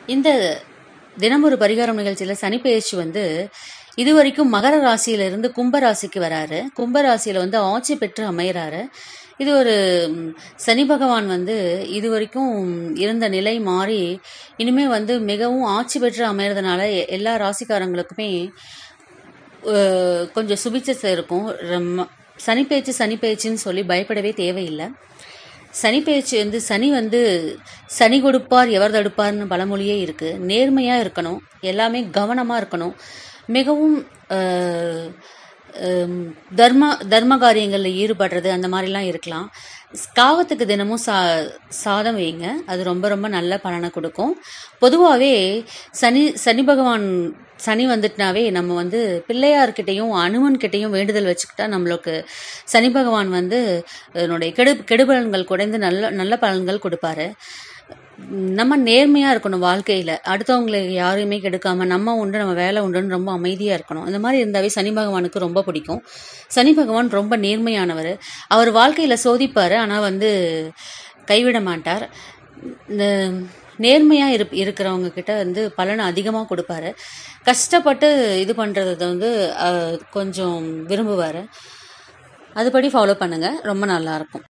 இந்த தினம் ஒரு பரிகாரம் நிகழ்ச்சியில் சனி பெயர்ச்சி வந்து இது வரைக்கும் மகர ராசியிலிருந்து கும்ப ராசிக்கு வராரு கும்ப ராசியில வந்து ஆட்சி பெற்று அமைகிறாரு இது ஒரு ம், சனி பகவான் வந்து இது வரைக்கும் இருந்த நிலை மாறி இனிமே வந்து மிகவும் ஆட்சி பெற்று அமையறதுனால எ- எல்லா ராசிக்காரங்களுக்குமே அஹ், கொஞ்சம் சுபிச்சத்தை இருக்கும் ரொம்ப- சனி பேச்சு சனி பேச்சுன்னு சொல்லி பயப்படவே தேவையில்லை சனி பேச்சு வந்து சனி வந்து சனி கொடுப்பார் எவர் தடுப்பார்னு பழமொழியே இருக்கு நேர்மையா இருக்கணும் எல்லாமே கவனமா இருக்கணும் மிகவும் அஹ், ஹம், தர்ம தர்ம காரியங்களில் ஈடுபடுறது அந்த மாதிரிலாம் இருக்கலாம் காகத்துக்கு தினமும் சா சாதம் வைங்க அது ரொம்ப ரொம்ப நல்ல பலனை கொடுக்கும் பொதுவாகவே சனி சனி பகவான் சனி வந்துட்டுனாவே நம்ம வந்து பிள்ளையார்கிட்டையும் அனுமன்கிட்டையும் வேண்டுதல் வச்சுக்கிட்டா நம்மளுக்கு சனி பகவான் வந்து என்னுடைய கெடு கெடுபலன்கள் குறைந்து நல்ல நல்ல பலன்கள் கொடுப்பாரு நம்ம நேர்மையா இருக்கணும் வாழ்க்கையில அடுத்தவங்களை யாரையுமே கெடுக்காம நம்ம உண்டு நம்ம வேலை உண்டுன்னு ரொம்ப அமைதியா இருக்கணும் இந்த மாதிரி இருந்தாவே சனி பகவானுக்கு ரொம்ப பிடிக்கும் சனி பகவான் ரொம்ப நேர்மையானவர் அவர் வாழ்க்கையில சோதிப்பாரு ஆனா வந்து கைவிட மாட்டார் இந்த நேர்மையா இருப் இருக்கிறவங்க கிட்ட வந்து பலனை அதிகமாக கொடுப்பாரு கஷ்டப்பட்டு இது பண்றதை வந்து அஹ், கொஞ்சம் விரும்புவாரு அதுபடி ஃபாலோ பண்ணுங்க ரொம்ப நல்லா இருக்கும்